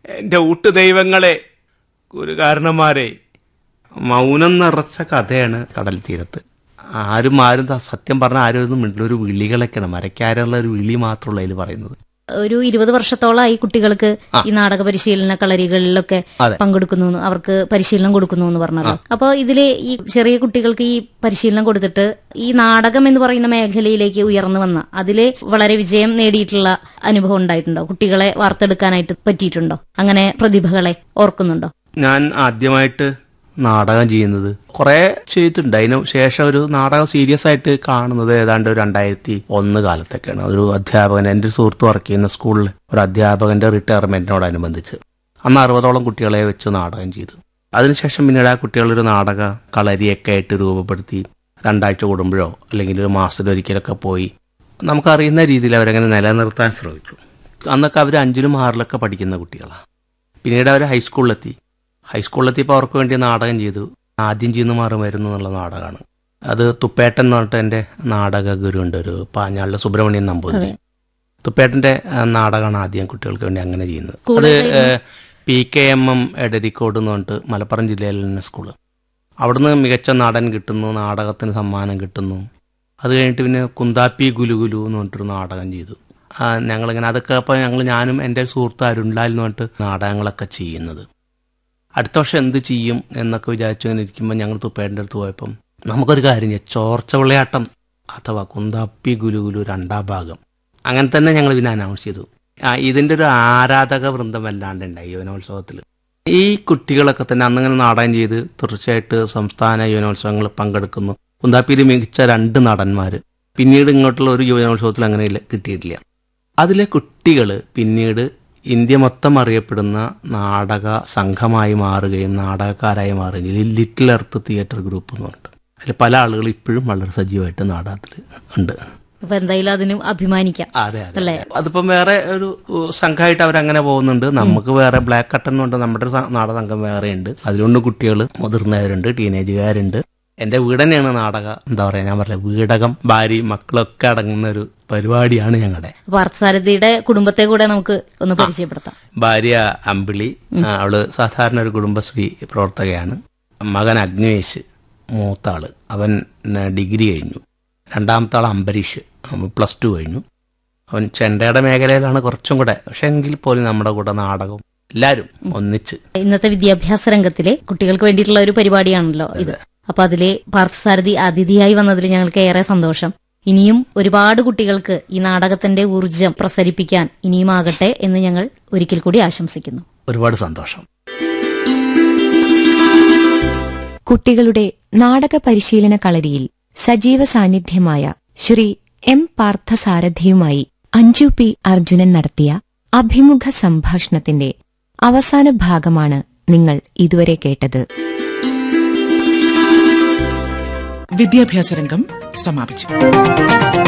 എന്റെ ഊട്ടു ദൈവങ്ങളെ ഗുരുകാരണന്മാരെ മൗനം നിറച്ച കഥയാണ് കടൽ തീരത്ത് ആരും ആരും ത- സത്യം പറഞ്ഞ ആരും ഒന്നും മിണ്ടില്ല ഒരു വിളികളൊക്കെയാണ് മരക്കാരുള്ള ഒരു വിളി മാത്രമുള്ള അതിൽ പറയുന്നത് ഒരു ഇരുപത് വർഷത്തോളമായി കുട്ടികൾക്ക് ഈ നാടക പരിശീലന കളരികളിലൊക്കെ അതെ. പങ്കെടുക്കുന്നു എന്ന് അവർക്ക് പരിശീലനം കൊടുക്കുന്നു എന്ന് പറഞ്ഞല്ലോ അപ്പൊ ഇതില് ഈ ചെറിയ കുട്ടികൾക്ക് ഈ പരിശീലനം കൊടുത്തിട്ട് ഈ നാടകം എന്ന് പറയുന്ന മേഖലയിലേക്ക് ഉയർന്നു വന്ന അതില് വളരെ വിജയം നേടിയിട്ടുള്ള അനുഭവം ഉണ്ടായിട്ടുണ്ടോ കുട്ടികളെ വാർത്തെടുക്കാനായിട്ട് പറ്റിയിട്ടുണ്ടോ അങ്ങനെ പ്രതിഭകളെ ഓർക്കുന്നുണ്ടോ ഞാൻ ആദ്യമായിട്ട് നാടകം ചെയ്യുന്നത് കുറെ ചെയ്തിട്ടുണ്ട് അതിന് ശേഷം ഒരു നാടകം സീരിയസ് ആയിട്ട് കാണുന്നത് ഏതാണ്ട് ഒരു രണ്ടായിരത്തി ഒന്ന് കാലത്തൊക്കെയാണ് ഒരു അധ്യാപകൻ എൻ്റെ ഒരു സുഹൃത്ത് വർക്ക് ചെയ്യുന്ന സ്കൂളിൽ ഒരു അധ്യാപകന്റെ റിട്ടയർമെന്റിനോടനുബന്ധിച്ച് അന്ന് അറുപതോളം കുട്ടികളെ വെച്ച് നാടകം ചെയ്തു അതിനുശേഷം പിന്നീട് ആ കുട്ടികളൊരു നാടക കളരിയൊക്കെ ആയിട്ട് രൂപപ്പെടുത്തി രണ്ടാഴ്ച കൂടുമ്പോഴോ അല്ലെങ്കിൽ ഒരു മാസത്തിലൊരിക്കലൊക്കെ പോയി നമുക്കറിയുന്ന രീതിയിൽ അവരങ്ങനെ നിലനിർത്താൻ ശ്രമിച്ചു അന്നൊക്കെ അവർ അഞ്ചിലും ആറിലൊക്കെ പഠിക്കുന്ന കുട്ടികളാണ് പിന്നീട് അവർ ഹൈസ്കൂളിലെത്തി ഹൈസ്കൂളിലെത്തിയപ്പോൾ അവർക്ക് വേണ്ടി നാടകം ചെയ്തു ആദ്യം ചെയ്യുന്ന മാറി വരുന്നു എന്നുള്ള നാടകമാണ് അത് തുപ്പേട്ടൻ എന്ന് പറഞ്ഞിട്ട് എൻ്റെ നാടക ഗുരുണ്ട് ഒരു പാഞ്ഞാളിലെ സുബ്രഹ്മണ്യൻ നമ്പൂതിരി തുപ്പേട്ടൻ്റെ ആ, നാടകമാണ് ആദ്യം കുട്ടികൾക്ക് വേണ്ടി അങ്ങനെ ചെയ്യുന്നത് അത് P K M M Edarikode എന്ന് പറഞ്ഞിട്ട് മലപ്പുറം ജില്ലയിലെ തന്നെ സ്കൂള് അവിടുന്ന് മികച്ച നടൻ കിട്ടുന്നു നാടകത്തിന് സമ്മാനം കിട്ടുന്നു അത് കഴിഞ്ഞിട്ട് പിന്നെ കുന്താപ്പി ഗുലുഗുലു എന്ന് പറഞ്ഞിട്ടൊരു നാടകം ചെയ്തു ആ, ഞങ്ങളിങ്ങനെ അതൊക്കെ അപ്പോൾ ഞങ്ങൾ ഞാനും എൻ്റെ സുഹൃത്ത് അരുണ്ടാൽ എന്ന് പറഞ്ഞിട്ട് നാടകങ്ങളൊക്കെ ചെയ്യുന്നത് അടുത്ത വർഷം എന്ത് ചെയ്യും എന്നൊക്കെ വിചാരിച്ചു ഇങ്ങനെ ഇരിക്കുമ്പോൾ ഞങ്ങൾ തുപ്പേൻ്റെ അടുത്ത് പോയപ്പം നമുക്കൊരു കാര്യം ചെയ്യാം ചോർച്ച വിളയാട്ടം അഥവാ കുന്താപ്പി ഗുലുഗുലു രണ്ടാം ഭാഗം അങ്ങനെ തന്നെ ഞങ്ങൾ പിന്നെ അനൗൺസ് ചെയ്തു ആ, ഇതിന്റെ ഒരു ആരാധക വൃന്ദം വല്ലാണ്ട് ഉണ്ടായി യുവനോത്സവത്തിൽ ഈ കുട്ടികളൊക്കെ തന്നെ അന്നിങ്ങനെ നാടകം ചെയ്ത് തീർച്ചയായിട്ട് സംസ്ഥാന യുവനോത്സവങ്ങളിൽ പങ്കെടുക്കുന്നു കുന്താപ്പിയിൽ മികച്ച രണ്ട് നടന്മാര് പിന്നീട് ഇങ്ങോട്ടുള്ള ഒരു യുവനോത്സവത്തിൽ അങ്ങനെ ഇല്ല- കിട്ടിയിട്ടില്ല അതിലെ കുട്ടികൾ പിന്നീട് ഇന്ത്യ മൊത്തം അറിയപ്പെടുന്ന നാടക സംഘമായി മാറുകയും നാടകക്കാരായി മാറുകയും ലിറ്റിൽ എർത്ത് തിയേറ്റർ ഗ്രൂപ്പ് എന്ന് പറഞ്ഞിട്ട് അതിൽ പല ആളുകൾ ഇപ്പോഴും വളരെ സജീവമായിട്ട് നാടകത്തിൽ ഉണ്ട് അപ്പൊ എന്തായാലും അതിനും അഭിമാനിക്കാം അതെ അതെ അതിപ്പം വേറെ ഒരു ഉ, സംഘമായിട്ട് അവരങ്ങനെ പോകുന്നുണ്ട് നമുക്ക് വേറെ ബ്ലാക്ക് കട്ടൺ എന്നുണ്ട് നമ്മുടെ ഒരു സ- നാടക സംഘം വേറെ ഉണ്ട് അതിലുണ്ട് കുട്ടികൾ മുതിർന്നവരുണ്ട് ടീനേജുകാരുണ്ട് എന്റെ വീട് തന്നെയാണ് നാടക എന്താ പറയാ ഞാൻ പറഞ്ഞ വീടകം ഭാര്യ മക്കളൊക്കെ അടങ്ങുന്ന ഒരു പരിപാടിയാണ് ഞങ്ങളുടെ പാർത്ഥസാരഥിയുടെ കുടുംബത്തെ കൂടെ നമുക്ക് ഒന്ന് പരിചയപ്പെടുത്താം ഭാര്യ അമ്പിളി ആ, അവള് സാധാരണ ഒരു കുടുംബശ്രീ പ്രവർത്തകയാണ് മകൻ അഗ്നേഷ് മൂത്താള് അവൻ ആ, ഡിഗ്രി കഴിഞ്ഞു രണ്ടാമത്തെ ആൾ അംബരീഷ് അവൻ പ്ലസ് ടു കഴിഞ്ഞു അവൻ ചെണ്ടയുടെ മേഖലയിലാണ് കുറച്ചും കൂടെ പക്ഷെ എങ്കിൽ പോലും നമ്മുടെ കൂടെ നാടകം എല്ലാവരും ഒന്നിച്ച് ഇന്നത്തെ വിദ്യാഭ്യാസ രംഗത്തിലെ കുട്ടികൾക്ക് വേണ്ടിയിട്ടുള്ള ഒരു പരിപാടിയാണല്ലോ ഇത് അപ്പൊ അതിലെ പാർത്ഥസാരഥി അതിഥിയായി വന്നതിൽ ഞങ്ങൾക്ക് ഏറെ സന്തോഷം ഇനിയും ഒരുപാട് കുട്ടികൾക്ക് ഈ നാടകത്തിന്റെ ഊർജം പ്രസരിപ്പിക്കാൻ ഇനിയും ആകട്ടെ എന്ന് ഞങ്ങൾ ഒരിക്കൽ കൂടി ആശംസിക്കുന്നു ഒരുപാട് സന്തോഷം കുട്ടികളുടെ നാടക പരിശീലന കളരിയിൽ സജീവ സാന്നിധ്യമായ ശ്രീ എം പാർത്ഥസാരഥിയുമായി അഞ്ജു പി അർജുനൻ നടത്തിയ അഭിമുഖ സംഭാഷണത്തിന്റെ അവസാന ഭാഗമാണ് നിങ്ങൾ ഇതുവരെ കേട്ടത് വിദ്യാഭ്യാസ രംഗം സമാപിച്ചു